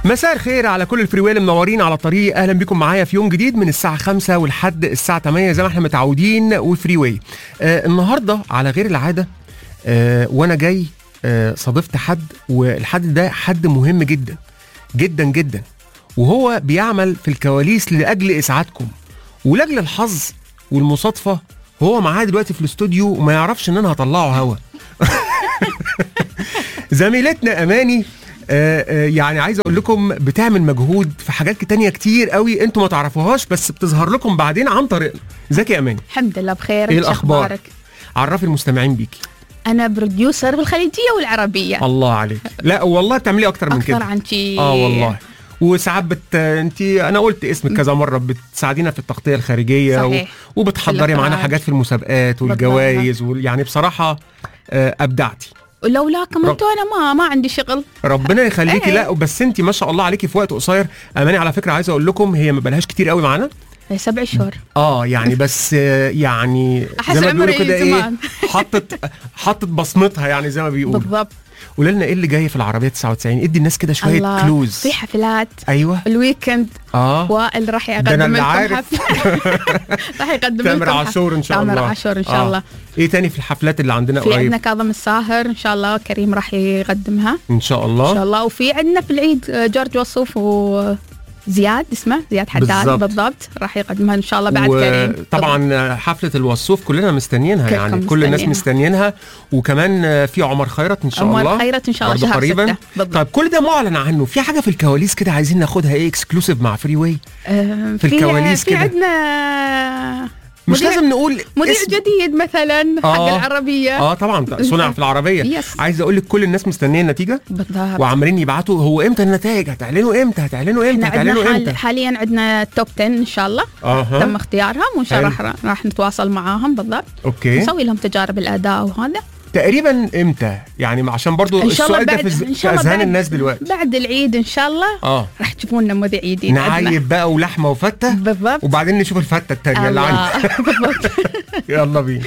مساء الخير على كل الفريويل اللي منورين على الطريق اهلا بكم معايا في يوم جديد من الساعه 5 ولحد الساعه 8 زي ما احنا متعودين وفري واي آه النهارده على غير العاده آه وانا جاي آه صادفت حد والحد ده حد مهم جدا جدا جدا وهو بيعمل في الكواليس لاجل اسعادكم ولاجل الحظ والمصادفه هو معايا دلوقتي في الاستوديو وما يعرفش ان انا هطلعه هوا زميلتنا اماني آه، آه، يعني عايز اقول لكم بتعمل مجهود في حاجات تانية كتير قوي انتوا ما تعرفوهاش بس بتظهر لكم بعدين عن طريقنا ازيك يا اماني الحمد لله بخير ايه إيش الاخبار أخبارك؟ عرفي المستمعين بيكي انا بروديوسر بالخليجيه والعربيه الله عليك لا والله بتعملي اكتر من اكثر كده عن شيء اه والله وساعات بت انت انا قلت اسمك كذا مره بتساعدينا في التغطيه الخارجيه صحيح. و... وبتحضري معانا الإخراج. حاجات في المسابقات والجوائز وال... يعني بصراحه آه، ابدعتي ولولاكم رب- انتوا انا ما ما عندي شغل ربنا يخليكي إيه. لا بس انت ما شاء الله عليكي في وقت قصير اماني على فكره عايز اقول لكم هي ما بقالهاش كتير قوي معانا سبع شهور اه يعني بس آه، يعني أحس زي ما بيقولوا عمري كده ايه زمان. حطت حطت بصمتها يعني زي ما بيقولوا بالضبط قولي لنا ايه اللي جاي في العربيه 99 ادي الناس كده شويه الله كلوز في حفلات ايوه الويكند اه وائل راح ده أنا يقدم اللي لكم عارف. حفله راح يقدم تامر لكم عاشور ان شاء الله تامر عاشور ان شاء آه. الله ايه تاني في الحفلات اللي عندنا في قريب عندنا كاظم الساهر ان شاء الله كريم راح يقدمها ان شاء ان الله شاء الله وفي عندنا في العيد آه، جورج وصوف وزياد اسمه زياد حداد بالضبط. بالضبط راح يقدمها ان شاء الله بعد كريم طبعا حفله الوصوف كلنا مستنيينها كلكم يعني كل الناس مستنيينها. مستنيينها وكمان في عمر خيرت ان شاء عمر الله خيرت ان شاء الله برضه شهر قريبا ستة بالضبط طيب كل ده معلن عنه في حاجه في الكواليس كده عايزين ناخدها ايه اكسكلوسيف مع فري واي آه، في الكواليس في كده. عندنا مش مذيع- لازم نقول مذيع اسم. جديد مثلا حق آه. العربيه اه طبعا صنع في العربيه يس. عايز اقول لك كل الناس مستنيه النتيجه بالضبط وعمالين يبعتوا هو امتى النتائج هتعلنوا امتى هتعلنوا امتى احنا عندنا هتعلنوا حال امتى حاليا عندنا توب 10 ان شاء الله تم اها اختيارهم وان شاء الله حلو. راح راح نتواصل معاهم بالضبط اوكي نسوي لهم تجارب الاداء وهذا تقريبا امتى يعني عشان برضو ان شاء الله السؤال ده بعد في, ز- ان في شاء الله اذهان بعد الناس دلوقتي بعد العيد ان شاء الله اه راح تشوفون لنا مذيع جديد عندنا نعيب بقى ولحمه وفته بالضبط وبعدين نشوف الفته التانيه اللي عندنا الله بالضبط يلا بينا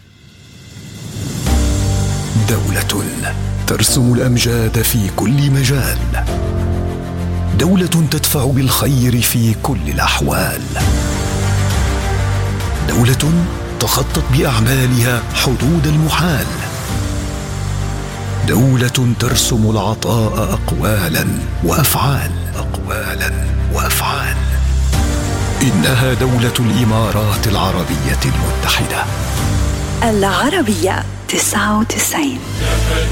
دولة ترسم الأمجاد في كل مجال دولة تدفع بالخير في كل الأحوال دولة تخطت بأعمالها حدود المحال دولة ترسم العطاء أقوالا وأفعال أقوالا وأفعال إنها دولة الإمارات العربية المتحدة العربية 99